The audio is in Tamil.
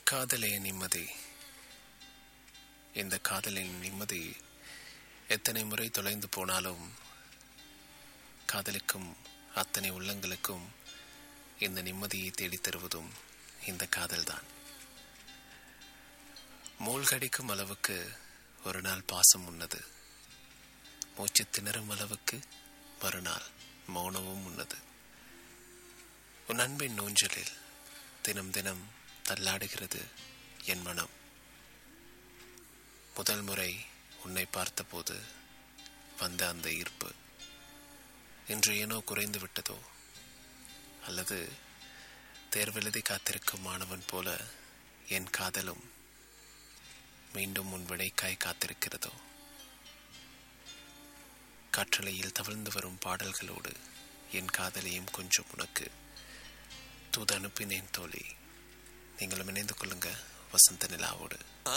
காதலே நிம்மதி இந்த காதலின் நிம்மதி எத்தனை முறை தொலைந்து போனாலும் காதலிக்கும் அத்தனை உள்ளங்களுக்கும் இந்த நிம்மதியை தேடித் தருவதும் இந்த காதல்தான் மூழ்கடிக்கும் அளவுக்கு ஒரு நாள் பாசம் உன்னது மூச்சு திணறும் அளவுக்கு மறுநாள் மௌனமும் உன்னது உன் அன்பின் நூஞ்சலில் தினம் தினம் தள்ளாடுகிறது என் மனம் முதல் முறை உன்னை பார்த்தபோது வந்த அந்த ஈர்ப்பு இன்று ஏனோ குறைந்து விட்டதோ அல்லது தேர்வெழுதி காத்திருக்கும் மாணவன் போல என் காதலும் மீண்டும் உன் விடைக்காய் காத்திருக்கிறதோ காற்றலையில் தவழ்ந்து வரும் பாடல்களோடு என் காதலையும் கொஞ்சம் உனக்கு தூது அனுப்பினேன் தோழி நீங்களும் இணைந்து கொள்ளுங்க வசந்த நிலாவோடு